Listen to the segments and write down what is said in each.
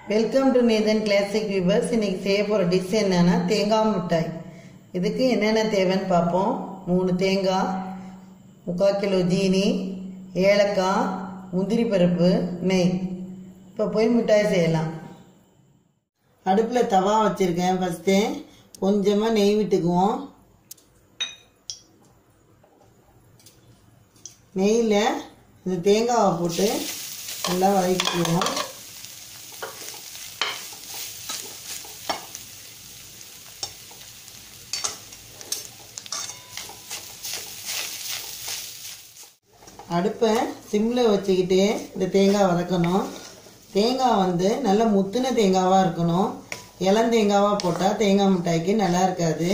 welcome to Nethan classic viewers இன்னைக்கு செய்ய போகிற டிஷ் என்னன்னா தேங்காய் மிட்டாய் இதுக்கு என்னென்ன தேவைன்னு பார்ப்போம் மூணு தேங்காய் முக்கால் கிலோ ஜீனி ஏலக்காய் முந்திரி பருப்பு நெய் இப்போ போய் மிட்டாய் செய்யலாம் அடுப்பில் தவா வச்சுருக்கேன் ஃபஸ்ட்டு கொஞ்சமாக நெய் விட்டுக்குவோம் நெய்யில் இந்த தேங்காவை போட்டு நல்லா வதக்கிக்குவோம் அடுப்பை சிம்மில் வச்சுக்கிட்டு இந்த தேங்காய் வதக்கணும் தேங்காய் வந்து நல்ல முத்துன தேங்காவாக இருக்கணும் இளந்தேங்காவாக போட்டால் தேங்காய் மிட்டாய்க்கு நல்லா இருக்காது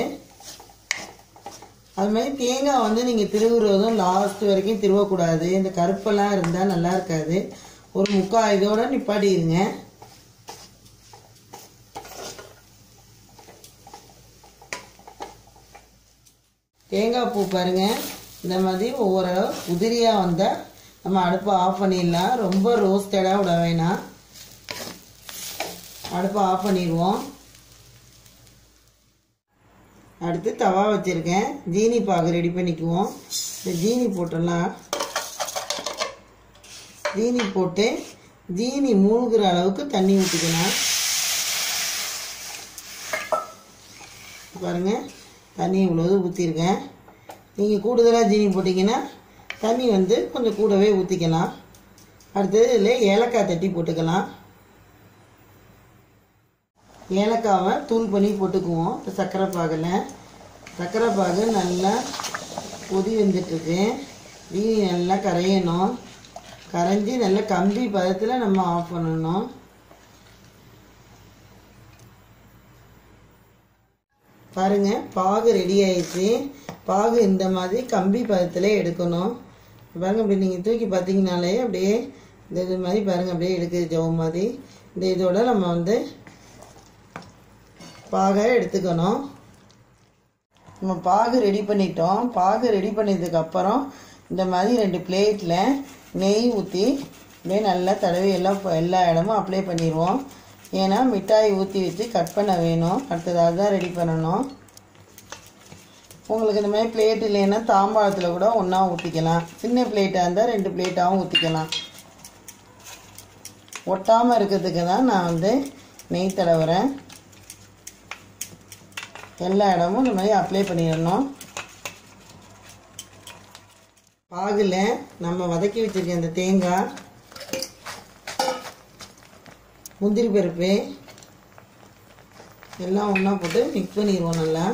அது மாதிரி தேங்காய் வந்து நீங்கள் திருவுறதும் லாஸ்ட் வரைக்கும் திருவக்கூடாது இந்த கருப்பெல்லாம் இருந்தால் நல்லா இருக்காது ஒரு முக்கால் இதோட நிப்பாட்டிடுங்க தேங்காய் பூ பாருங்க இந்த மாதிரி ஒவ்வொரு உதிரியாக வந்தால் நம்ம அடுப்பை ஆஃப் பண்ணிடலாம் ரொம்ப ரோஸ்டடாக விட வேணாம் அடுப்பை ஆஃப் பண்ணிடுவோம் அடுத்து தவா வச்சுருக்கேன் ஜீனி பாகு ரெடி பண்ணிக்குவோம் இந்த ஜீனி போட்டுடலாம் ஜீனி போட்டு ஜீனி மூழ்கிற அளவுக்கு தண்ணி ஊற்றிக்கலாம் பாருங்கள் தண்ணி இவ்வளவு ஊற்றிருக்கேன் நீங்கள் கூடுதலாக ஜீனி போட்டிங்கன்னா தண்ணி வந்து கொஞ்சம் கூடவே ஊற்றிக்கலாம் அடுத்தது இதில் ஏலக்காய் தட்டி போட்டுக்கலாம் ஏலக்காவை தூள் பண்ணி போட்டுக்குவோம் இப்போ சர்க்கரை பாகில் சர்க்கரை பாகு நல்லா கொதி வந்துட்டுருக்கு ஜீனி நல்லா கரையணும் கரைஞ்சி நல்லா கம்பி பதத்தில் நம்ம ஆஃப் பண்ணணும் பாருங்க பாகு ரெடி ஆயிடுச்சு பாகு இந்த மாதிரி கம்பி பதத்தில் எடுக்கணும் பாருங்க இப்படி நீங்கள் தூக்கி பார்த்தீங்கனாலே அப்படியே இந்த இது மாதிரி பாருங்க அப்படியே எடுக்குது ஜவு மாதிரி இந்த இதோட நம்ம வந்து பாகை எடுத்துக்கணும் நம்ம பாகு ரெடி பண்ணிட்டோம் பாகு ரெடி பண்ணதுக்கு அப்புறம் இந்த மாதிரி ரெண்டு பிளேட்டில் நெய் ஊற்றி அப்படியே நல்லா தடவி எல்லாம் எல்லா இடமும் அப்ளை பண்ணிடுவோம் ஏன்னா மிட்டாய் ஊற்றி வச்சு கட் பண்ண வேணும் அடுத்ததாக தான் ரெடி பண்ணணும் உங்களுக்கு இந்த மாதிரி பிளேட் இல்லைன்னா தாம்பாளத்தில் கூட ஒன்றா ஊற்றிக்கலாம் சின்ன பிளேட்டாக இருந்தால் ரெண்டு பிளேட்டாகவும் ஊற்றிக்கலாம் ஒட்டாமல் இருக்கிறதுக்கு தான் நான் வந்து நெய் தடவுறேன் எல்லா இடமும் இந்த மாதிரி அப்ளை பண்ணிடணும் பாகில் நம்ம வதக்கி வச்சுருக்க இந்த தேங்காய் முந்திரி பருப்பு எல்லாம் ஒன்றா போட்டு மிக்ஸ் பண்ணிடுவோம் நல்லா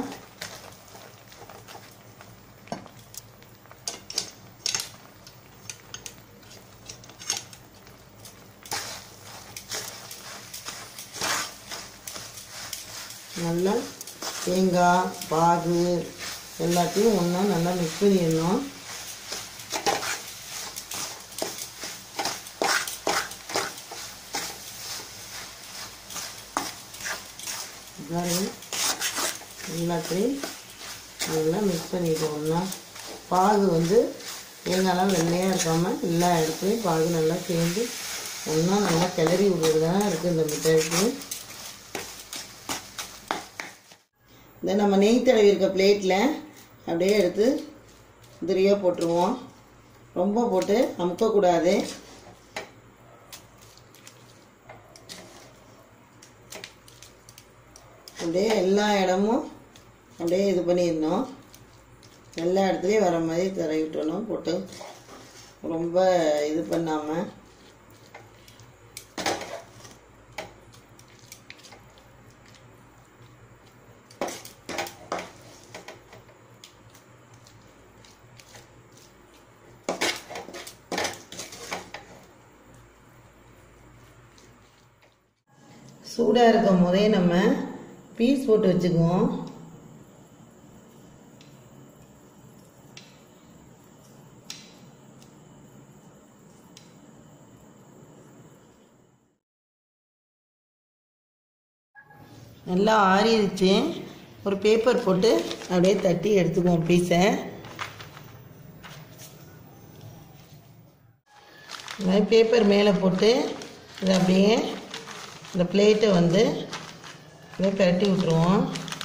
நல்லா தேங்காய் பாகு எல்லாத்தையும் ஒன்றா நல்லா மிக்ஸ் பண்ணிடணும் எல்லாத்தையும் நல்லா மிக்ஸ் பண்ணிடுவோம்னா பாகு வந்து தேங்காய்லாம் வெள்ளையாக இருக்காமல் எல்லா இடத்துலையும் பாகு நல்லா சேர்ந்து ஒன்றா நல்லா கிளறி விடுறது தான் இருக்குது இந்த மிட்டாய்க்கு இந்த நம்ம நெய் தடவி இருக்க பிளேட்டில் அப்படியே எடுத்து உதிரியாக போட்டுருவோம் ரொம்ப போட்டு அமுக்கக்கூடாது அப்படியே எல்லா இடமும் அப்படியே இது பண்ணிடணும் எல்லா இடத்துலையும் வர மாதிரி தடவி விட்டணும் போட்டு ரொம்ப இது பண்ணாமல் சூடாக இருக்கும் போதே நம்ம பீஸ் போட்டு வச்சுக்குவோம் நல்லா ஆறிடுச்சு ஒரு பேப்பர் போட்டு அப்படியே தட்டி எடுத்துக்குவோம் பீஸை இந்த மாதிரி பேப்பர் மேலே போட்டு இதை அப்படியே இந்த பிளேட்டை வந்து அப்படியே பிரட்டி விட்ருவோம்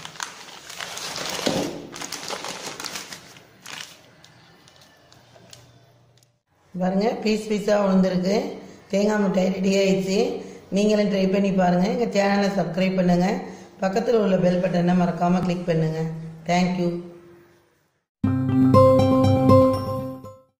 பாருங்க பீஸ் பீஸாக விழுந்திருக்கு தேங்காய் மிட்டாய் ரெடி ஆயிடுச்சு நீங்களும் ட்ரை பண்ணி பாருங்கள் எங்கள் சேனலை சப்ஸ்கிரைப் பண்ணுங்கள் பக்கத்தில் உள்ள பெல் பட்டனை மறக்காமல் கிளிக் பண்ணுங்கள் தேங்க்யூ